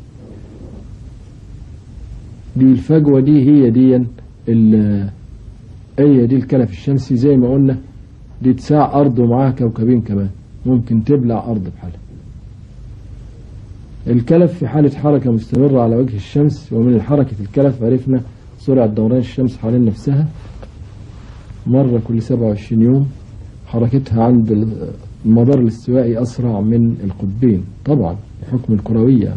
دي الفجوة دي هي دي ال- هي دي الكلف الشمسي زي ما قلنا دي تساع أرض ومعاها كوكبين كمان ممكن تبلع أرض بحالها الكلف في حالة حركة مستمرة على وجه الشمس ومن حركة الكلف عرفنا سرعة دوران الشمس حوالين نفسها مرة كل 27 يوم حركتها عند المدار الاستوائي أسرع من القطبين طبعا بحكم الكروية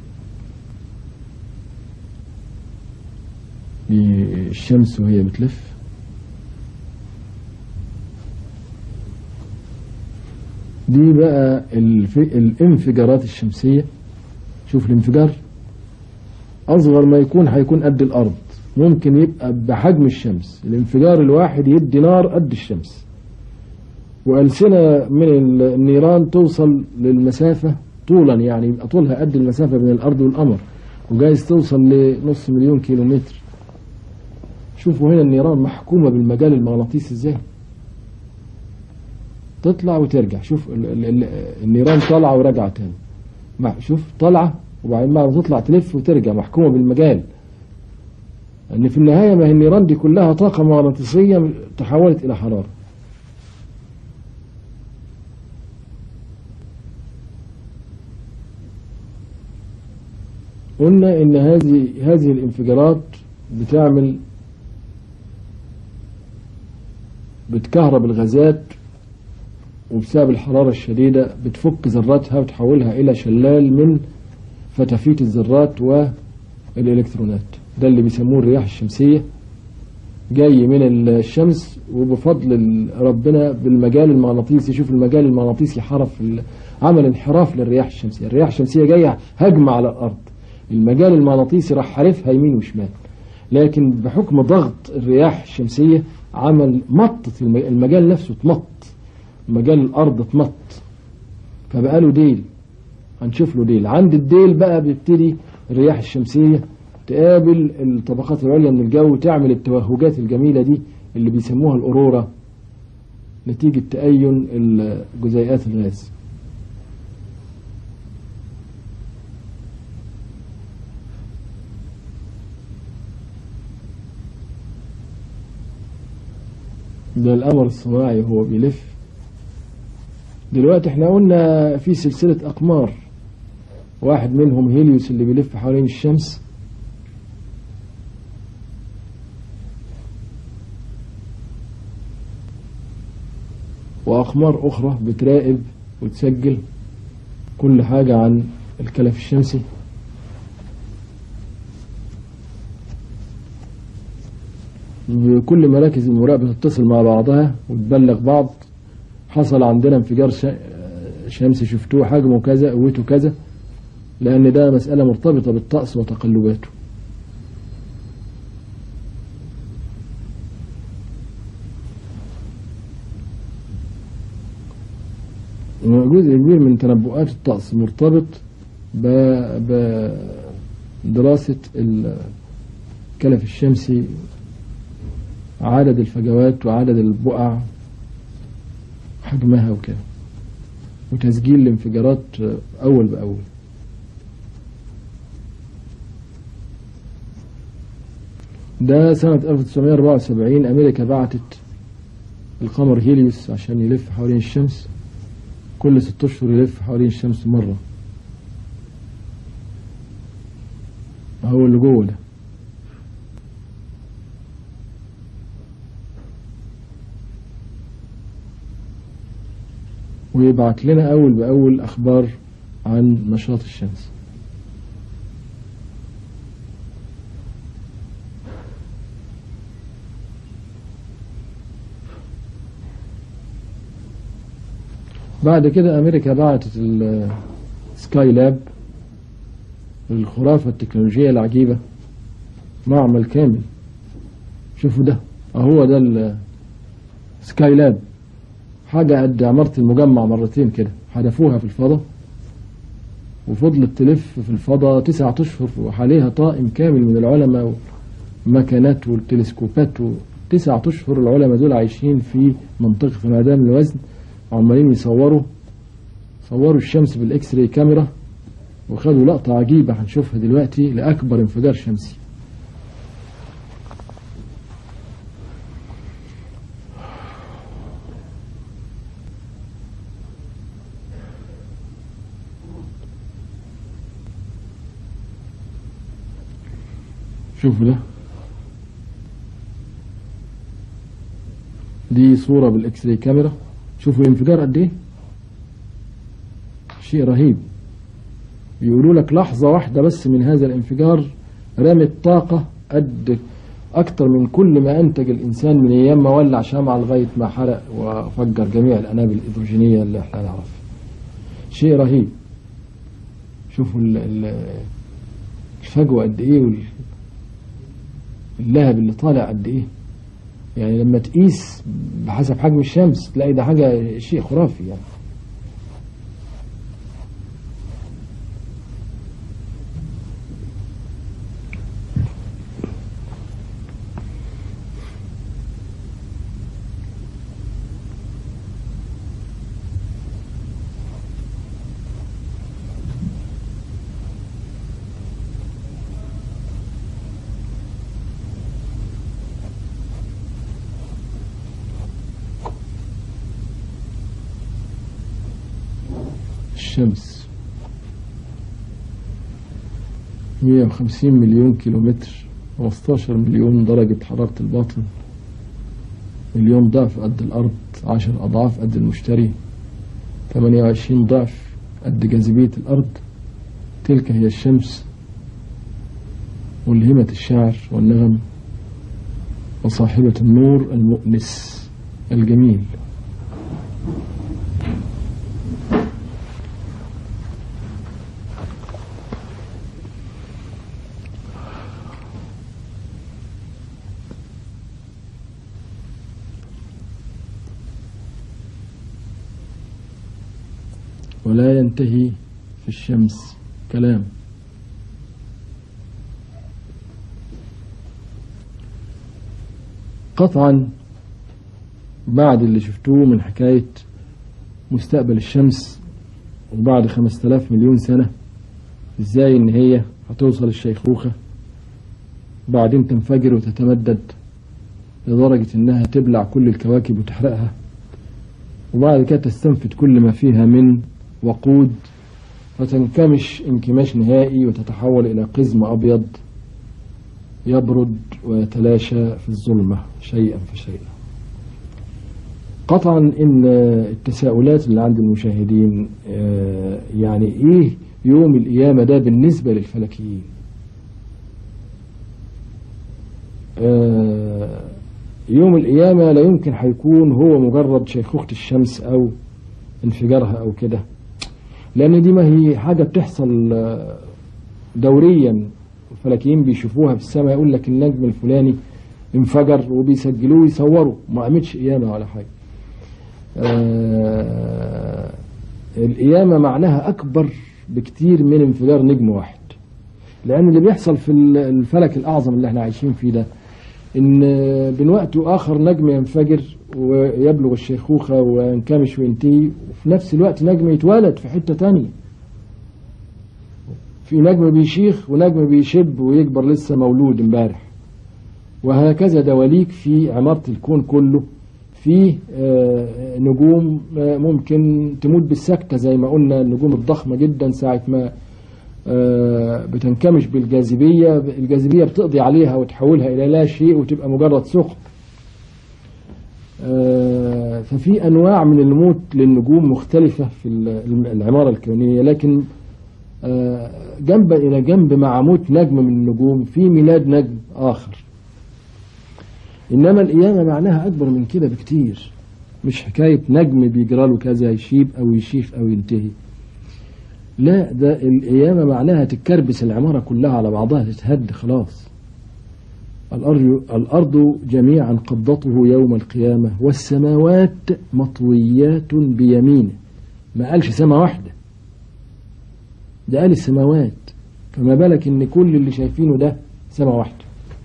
دي الشمس وهي بتلف دي بقى الف... الانفجارات الشمسية شوف الانفجار أصغر ما يكون هيكون قد الأرض ممكن يبقى بحجم الشمس الانفجار الواحد يدي نار قد الشمس وألسنة من النيران توصل للمسافة طولا يعني يبقى طولها قد المسافة بين الأرض والقمر وجايز توصل لنص مليون كيلو متر شوفوا هنا النيران محكومة بالمجال المغناطيسي ازاي تطلع وترجع شوف ال ال ال النيران طالعة وراجعة تاني مع شوف طالعة وبعدين بعد ما تطلع تلف وترجع محكومة بالمجال ان في النهاية ما هي النيران دي كلها طاقة مغناطيسية تحولت إلى حرارة قلنا ان هذه هذه الانفجارات بتعمل بتكهرب الغازات وبسبب الحرارة الشديدة بتفك ذراتها وتحولها إلى شلال من فتافيت الذرات والإلكترونات ده اللي بيسموه الرياح الشمسية جاي من الشمس وبفضل ربنا بالمجال المغناطيسي شوف المجال المغناطيسي حرف عمل انحراف للرياح الشمسية الرياح الشمسية جاية هجمة على الأرض المجال المغناطيسي راح حارفها يمين وشمال لكن بحكم ضغط الرياح الشمسية عمل مطت المجال نفسه اتمط مجال الأرض اتمط فبقى له ديل هنشوف له ديل عند الديل بقى بيبتدي الرياح الشمسية تقابل الطبقات العليا من الجو تعمل التوهجات الجميلة دي اللي بيسموها الأورورا نتيجة تأين جزيئات الغاز ده القمر الصناعي وهو بيلف دلوقتي احنا قلنا في سلسلة أقمار واحد منهم هيليوس اللي بيلف حوالين الشمس وأقمار أخرى بتراقب وتسجل كل حاجة عن الكلف الشمسي بكل مراكز المراقبة تتصل مع بعضها وتبلغ بعض حصل عندنا انفجار شمسي شفتوه حجمه كذا قوته كذا لأن ده مسألة مرتبطة بالطقس وتقلباته جزء كبير من تنبؤات الطقس مرتبط بدراسة الكلف الشمسي عدد الفجوات وعدد البقع حجمها وكده وتسجيل الانفجارات أول بأول ده سنة 1974 أمريكا بعتت القمر هيليوس عشان يلف حوالين الشمس كل ست أشهر يلف حوالين الشمس مرة هو اللي جوه ده ويبعت لنا أول بأول أخبار عن نشاط الشمس بعد كده أمريكا بعتت السكاي لاب الخرافة التكنولوجية العجيبة معمل كامل شوفوا ده أهو ده السكاي لاب حاجة قد عمارة المجمع مرتين كده حدفوها في الفضاء وفضلت تلف في الفضاء تسعة أشهر وحاليها طائم كامل من العلماء والمكانات والتلسكوبات تسعة أشهر العلماء دول عايشين في منطقة انعدام الوزن عمالين يصوروا صوروا الشمس بالإكس راي كاميرا وخدوا لقطة عجيبة هنشوفها دلوقتي لأكبر انفجار شمسي شوفوا ده دي صورة بالاكس راي كاميرا شوفوا الانفجار قد ايه شيء رهيب بيقولوا لك لحظة واحدة بس من هذا الانفجار رمت طاقة قد أكتر من كل ما أنتج الإنسان من أيام ما ولع شمعة لغاية ما حرق وفجر جميع الأنابل الهيدروجينية اللي احنا نعرفها شيء رهيب شوفوا ال- ال- الفجوة قد إيه وال- اللهب اللي طالع قد إيه يعني لما تقيس بحسب حجم الشمس تلاقي ده حاجة شيء خرافي يعني الشمس 150 مليون كيلومتر 15 مليون درجة حرارة الباطن مليون ضعف قد الأرض 10 أضعاف قد المشتري 28 ضعف قد جاذبية الأرض تلك هي الشمس ملهمة الشعر والنغم وصاحبة النور المؤنس الجميل ولا ينتهي في الشمس كلام قطعا بعد اللي شفتوه من حكاية مستقبل الشمس وبعد خمسة آلاف مليون سنة ازاي ان هي هتوصل الشيخوخة بعدين تنفجر وتتمدد لدرجة انها تبلع كل الكواكب وتحرقها وبعد كده تستنفد كل ما فيها من وقود فتنكمش انكماش نهائي وتتحول إلى قزم أبيض يبرد ويتلاشى في الظلمة شيئا فشيئا قطعا إن التساؤلات اللي عند المشاهدين آه، يعني إيه يوم القيامة ده بالنسبة للفلكيين آه، يوم القيامة لا يمكن هيكون هو مجرد شيخوخة الشمس أو انفجارها أو كده لأن دي ما هي حاجة بتحصل آه، دوريا الفلكيين بيشوفوها في السماء يقول لك النجم الفلاني انفجر وبيسجلوه ويصوروا ما قامتش قيامة ولا حاجة آه، القيامة معناها أكبر بكتير من انفجار نجم واحد لأن اللي بيحصل في الفلك الأعظم اللي احنا عايشين فيه ده إن بين وقت وآخر نجم ينفجر ويبلغ الشيخوخة وينكمش وينتهي وفي نفس الوقت نجم يتولد في حتة تانية في نجم بيشيخ ونجم بيشب ويكبر لسه مولود امبارح وهكذا دواليك في عمارة الكون كله في آه، نجوم آه، ممكن تموت بالسكتة زي ما قلنا النجوم الضخمة جدا ساعة ما آه، بتنكمش بالجاذبية الجاذبية بتقضي عليها وتحولها إلى لا شيء وتبقى مجرد ثقب آه، ففي أنواع من الموت للنجوم مختلفة في ال- العمارة الكونية لكن آه، جنب إلى جنب مع موت نجم من النجوم في ميلاد نجم آخر إنما القيامة معناها أكبر من كده بكتير مش حكاية نجم بيجرى له كذا يشيب أو يشيخ أو ينتهي لا ده القيامة معناها تتكربس العمارة كلها على بعضها تتهد خلاص الأرض, الأرض جميعا قبضته يوم القيامة والسماوات مطويات بيمينه ما قالش سماء واحدة ده قال السماوات فما بالك ان كل اللي شايفينه ده سماء واحدة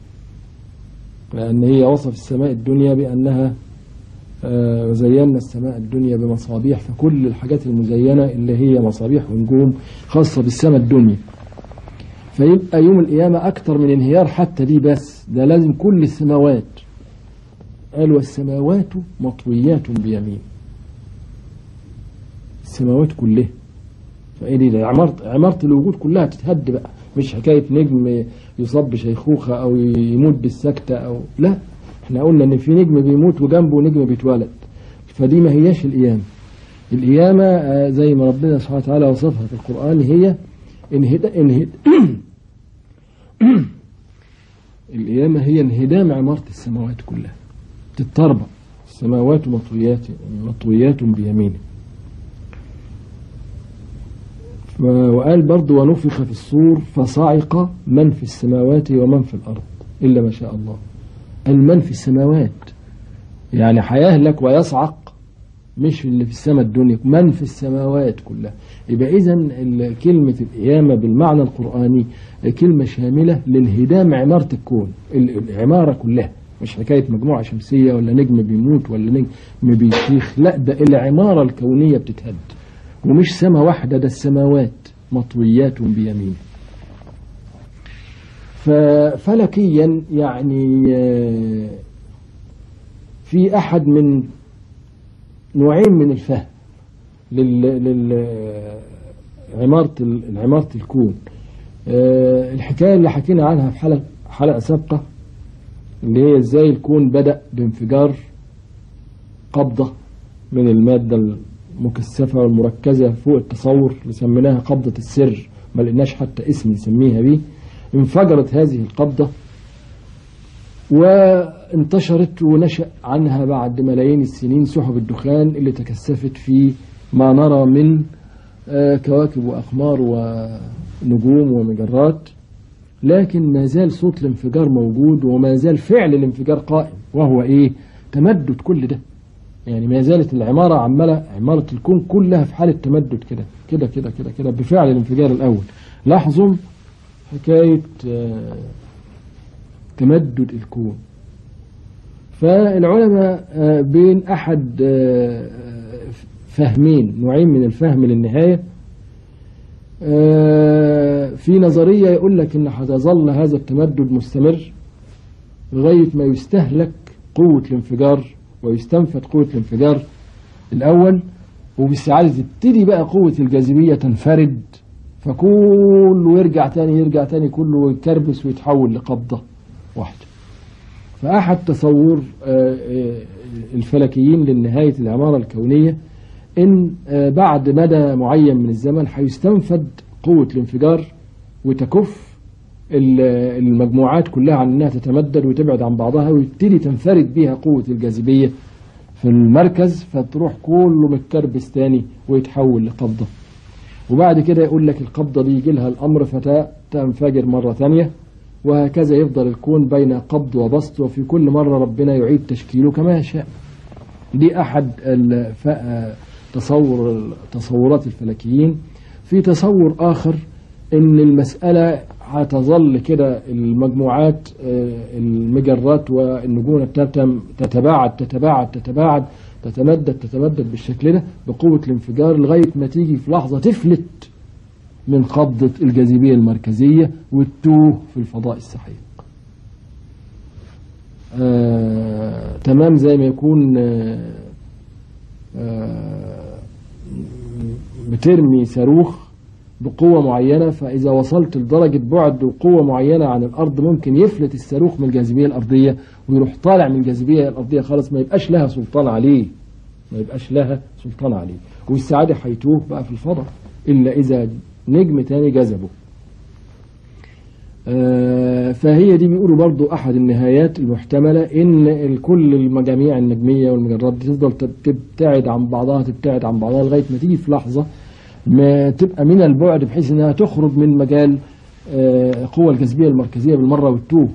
لأن هي وصف السماء الدنيا بأنها آه، وزينا السماء الدنيا بمصابيح فكل الحاجات المزينة اللي هي مصابيح ونجوم خاصة بالسماء الدنيا فيبقى يوم القيامة أكتر من انهيار حتى دي بس ده لازم كل السماوات قال والسماوات مطويات بيمين السماوات كلها فايه دي عمارة عمارة الوجود كلها تتهد بقى مش حكاية نجم يصاب بشيخوخة او يموت بالسكتة او لا احنا قلنا ان في نجم بيموت وجنبه نجم بيتولد فدي ما هياش القيامة القيامة آه، زي ما ربنا سبحانه وتعالى وصفها في القرآن هي انهد... انهد... القيامة هي انهدام عمارة السماوات كلها تتربع السماوات مطويات مطويات بيمينه ف- وقال برضو ونفخ في الصور فصعق من في السماوات ومن في الأرض إلا ما شاء الله قال من في السماوات يعني هيهلك ويصعق مش اللي في السماء الدنيا من في السماوات كلها يبقى إذا ال- كلمة القيامة بالمعنى القرآني كلمة شاملة لانهدام عمارة الكون ال- العمارة كلها مش حكاية مجموعة شمسية ولا نجم بيموت ولا نجم بيشيخ لا ده العمارة الكونية بتتهد ومش سماء واحدة ده السماوات مطويات بيمينه ففلكيا يعني آه، في أحد من نوعين من الفهم لل, لل عمارة ال- عمارة الكون آه، الحكاية اللي حكينا عنها في حلقة حلقة سابقة اللي هي ازاي الكون بدأ بانفجار قبضة من المادة المكثفة والمركزة فوق التصور اللي سميناها قبضة السر ما لقيناش حتى اسم نسميها بيه انفجرت هذه القبضة وانتشرت ونشأ عنها بعد ملايين السنين سحب الدخان اللي تكثفت في ما نرى من آه، كواكب وأقمار ونجوم ومجرات لكن ما زال صوت الانفجار موجود وما زال فعل الانفجار قائم وهو ايه تمدد كل ده يعني ما زالت العمارة عمالة عمارة الكون كلها في حالة تمدد كده كده كده كده كده بفعل الانفجار الأول لاحظوا حكاية آه، تمدد الكون فالعلماء آه، بين أحد آه، فهمين نوعين من الفهم للنهاية آه، في نظرية يقول لك إن هتظل هذا التمدد مستمر لغاية ما يستهلك قوة الانفجار ويستنفد قوة الانفجار الأول وبالسعادة تبتدي بقى قوة الجاذبية تنفرد فكله يرجع تاني يرجع تاني كله يتكربس ويتحول لقبضة واحدة فأحد تصور آه، آه، الفلكيين لنهاية العمارة الكونية إن آه، بعد مدى معين من الزمن هيستنفد قوة الانفجار وتكف ال- المجموعات كلها عن انها تتمدد وتبعد عن بعضها ويبتدي تنفرد بيها قوة الجاذبية في المركز فتروح كله متكربس تاني ويتحول لقبضة وبعد كده يقول لك القبضة دي يجي لها الأمر فتنفجر مرة تانية وهكذا يفضل الكون بين قبض وبسط وفي كل مرة ربنا يعيد تشكيله كما يشاء دي أحد الف- آه، تصور تصورات الفلكيين في تصور آخر إن المسألة هتظل كده المجموعات آه، المجرات والنجوم تتم- تتباعد تتباعد تتباعد تتمدد تتمدد بالشكل ده بقوة الانفجار لغاية ما تيجي في لحظة تفلت من قبضة الجاذبية المركزية وتتوه في الفضاء السحيق آه، تمام زي ما يكون آه، آه، بترمي صاروخ بقوة معينة فإذا وصلت لدرجة بعد وقوة معينة عن الأرض ممكن يفلت الصاروخ من الجاذبية الأرضية ويروح طالع من الجاذبية الأرضية خالص ما يبقاش لها سلطان عليه ما يبقاش لها سلطان عليه والسعادة هيتوه بقى في الفضاء إلا إذا نجم تاني جذبه آه، فهي دي بيقولوا برضو أحد النهايات المحتملة إن كل المجاميع النجمية والمجرات دي تفضل تب- تبتعد عن بعضها تبتعد عن بعضها لغاية ما تيجي في لحظة ما تبقى من البعد بحيث إنها تخرج من مجال آه، قوة الجاذبية المركزية بالمرة وتتوه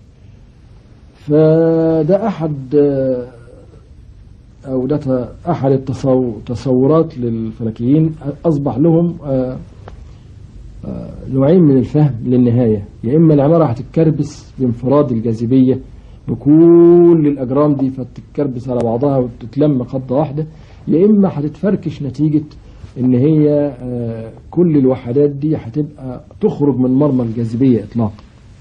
فده أحد آه، أو ده ت- أحد التصو- التصورات للفلكيين أصبح لهم آه، آه، نوعين من الفهم للنهاية يا إما العمارة هتتكربس بانفراد الجاذبية بكل الأجرام دي فتتكربس على بعضها وتتلم قبضة واحدة يا إما هتتفركش نتيجة إن هي آه، كل الوحدات دي هتبقى تخرج من مرمى الجاذبية إطلاقا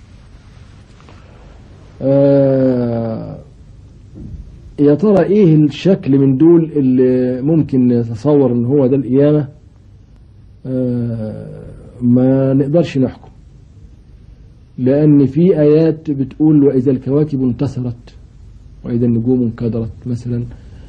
آه، يا ترى ايه الشكل من دول اللي ممكن نتصور ان هو ده القيامة آه، ما نقدرش نحكم لأن في آيات بتقول وإذا الكواكب انتثرت وإذا النجوم انكدرت مثلا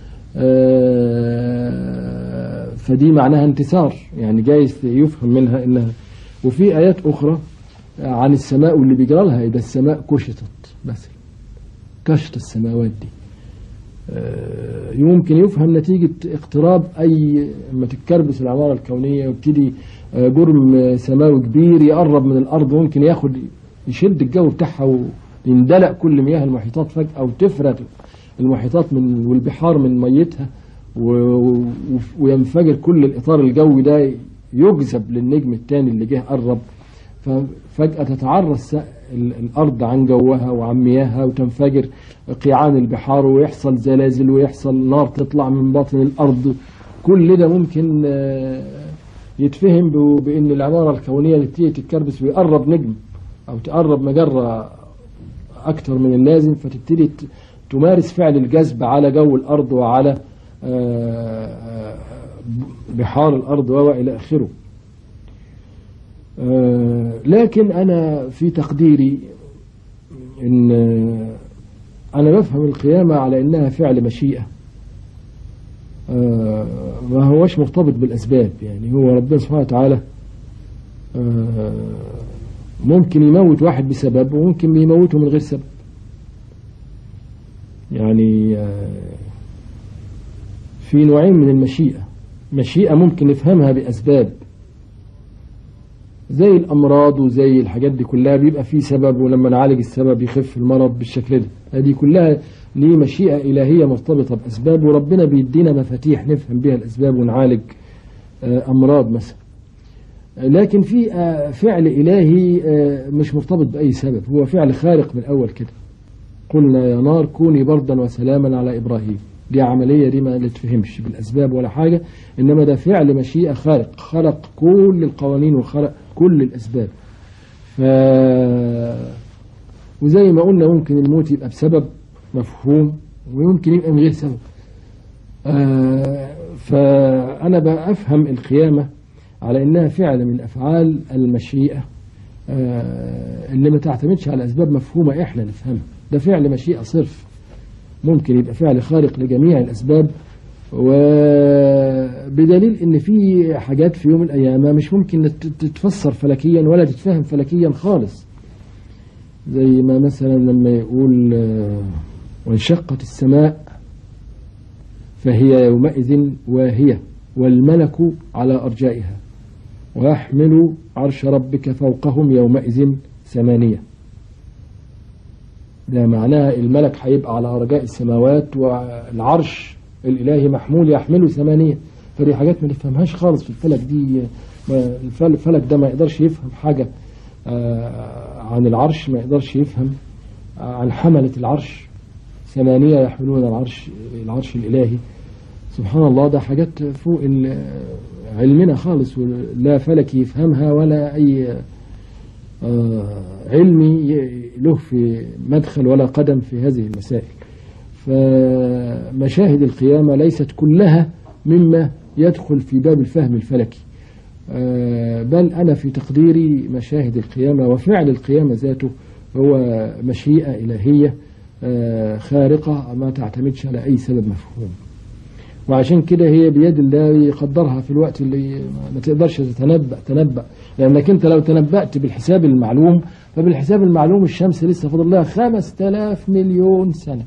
آه، فدي معناها انتصار يعني جايز يفهم منها إنها وفي آيات أخرى عن السماء واللي بيجرى لها إذا السماء كشطت مثلا كشط السماوات دي آه، يمكن يفهم نتيجة اقتراب أي لما تتكربس العمارة الكونية ويبتدي آه، جرم سماوي كبير يقرب من الأرض ممكن ياخد يشد الجو بتاعها ويندلق كل مياه المحيطات فجأة وتفرد المحيطات من والبحار من ميتها و- و- وينفجر كل الإطار الجوي ده يجذب للنجم الثاني اللي جه قرب ففجأة تتعرى الس- ال- الأرض عن جوها وعن مياهها وتنفجر قيعان البحار ويحصل زلازل ويحصل نار تطلع من باطن الأرض كل ده ممكن آه، يتفهم ب- بأن العمارة الكونية اللي تيجي تتكربس ويقرب نجم أو تقرب مجرة أكتر من اللازم فتبتدي ت- تمارس فعل الجذب على جو الأرض وعلى آه، آه، بحار الأرض وإلى آخره آه، لكن أنا في تقديري إن آه، أنا بفهم القيامة على إنها فعل مشيئة آه، ما هوش مرتبط بالأسباب يعني هو ربنا سبحانه وتعالى آه، ممكن يموت واحد بسبب وممكن يموته من غير سبب يعني آه، في نوعين من المشيئة مشيئة ممكن نفهمها بأسباب زي الأمراض وزي الحاجات دي كلها بيبقى فيه سبب ولما نعالج السبب يخف المرض بالشكل ده هذه كلها ليه مشيئة إلهية مرتبطة بأسباب وربنا بيدينا مفاتيح نفهم بها الأسباب ونعالج آه، أمراض مثلا لكن في آه، فعل إلهي آه، مش مرتبط بأي سبب هو فعل خارق من الأول كده قلنا يا نار كوني بردا وسلاما على إبراهيم دي عملية دي ما تفهمش بالأسباب ولا حاجة إنما ده فعل مشيئة خالق خلق كل القوانين وخلق كل الأسباب ف... وزي ما قلنا ممكن الموت يبقى بسبب مفهوم ويمكن يبقى من غير سبب آه، فأنا بفهم القيامة على إنها فعل من أفعال المشيئة آه، اللي ما تعتمدش على أسباب مفهومة إحنا نفهمها ده فعل مشيئة صرف ممكن يبقى فعل خارق لجميع الأسباب وبدليل ان في حاجات في يوم من الايام مش ممكن تت- تتفسر فلكيا ولا تتفهم فلكيا خالص زي ما مثلا لما يقول آه، وانشقت السماء فهي يومئذ واهية والملك على أرجائها ويحمل عرش ربك فوقهم يومئذ ثمانية ده معناها الملك هيبقى على أرجاء السماوات والعرش الإلهي محمول يحمله ثمانية فدي حاجات ما نفهمهاش خالص في الفلك دي ما- الفل- الفلك ده ما يقدرش يفهم حاجة آه، عن العرش ما يقدرش يفهم آه، عن حملة العرش ثمانية يحملون العرش العرش الإلهي سبحان الله ده حاجات فوق ال- علمنا خالص لا فلك يفهمها ولا أي آه، علمي ي- له في مدخل ولا قدم في هذه المسائل فمشاهد القيامة ليست كلها مما يدخل في باب الفهم الفلكي آه، بل أنا في تقديري مشاهد القيامة وفعل القيامة ذاته هو مشيئة إلهية آه، خارقة ما تعتمدش على أي سبب مفهوم وعشان كده هي بيد الله يقدرها في الوقت اللي ما تقدرش تتنبأ تنبأ لأنك أنت لو تنبأت بالحساب المعلوم فبالحساب المعلوم الشمس لسه فاضل لها 5000 مليون سنة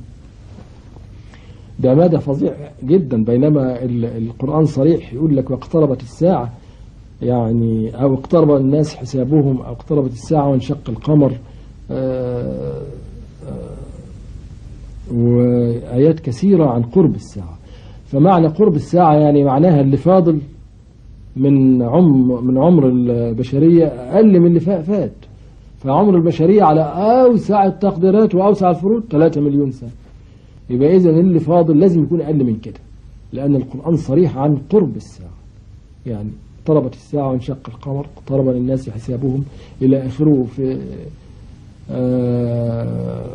ده مدى فظيع جدا بينما ال- القرآن صريح يقول لك واقتربت الساعة يعني أو اقترب الناس حسابهم أو اقتربت الساعة وانشق القمر آه، آه، وآيات كثيرة عن قرب الساعة فمعنى قرب الساعة يعني معناها اللي فاضل من عمر من عمر البشرية أقل من اللي فا- فات فعمر البشرية على أوسع التقديرات وأوسع الفروض 3 مليون سنة يبقى إذا اللي فاضل لازم يكون أقل من كده لأن القرآن صريح عن قرب الساعة يعني اقتربت الساعة وانشق القمر اقترب للناس حسابهم إلى آخره في آه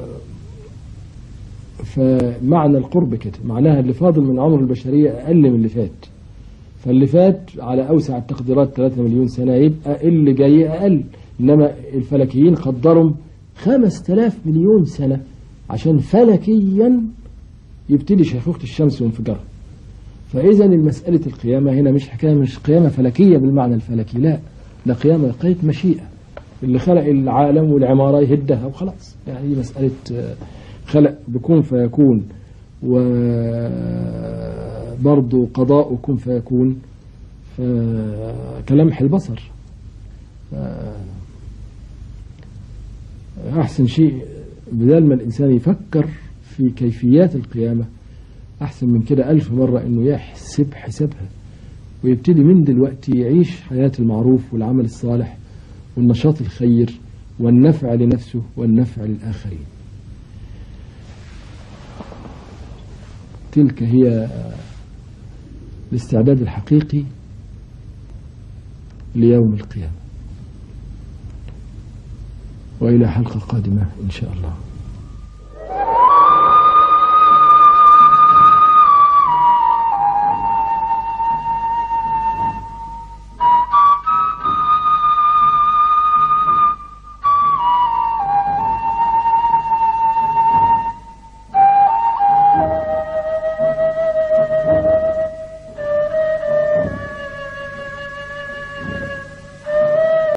فمعنى القرب كده معناها اللي فاضل من عمر البشرية أقل من اللي فات فاللي فات على أوسع التقديرات 3 مليون سنة يبقى اللي جاي أقل إنما الفلكيين قدروا 5000 مليون سنة عشان فلكيا يبتدي شيخوخة الشمس وانفجارها فإذا المسألة القيامة هنا مش حكاية مش قيامة فلكية بالمعنى الفلكي لا ده قيامة قيد مشيئة اللي خلق العالم والعمارة يهدها وخلاص يعني دي مسألة آه، خلق بكون فيكون وبرضه قضاء كن فيكون كلمح البصر أحسن شيء بدل ما الإنسان يفكر في كيفيات القيامة أحسن من كده ألف مرة إنه يحسب حسابها ويبتدي من دلوقتي يعيش حياة المعروف والعمل الصالح والنشاط الخير والنفع لنفسه والنفع للآخرين تلك هي الاستعداد الحقيقي ليوم القيامة وإلى حلقة قادمة إن شاء الله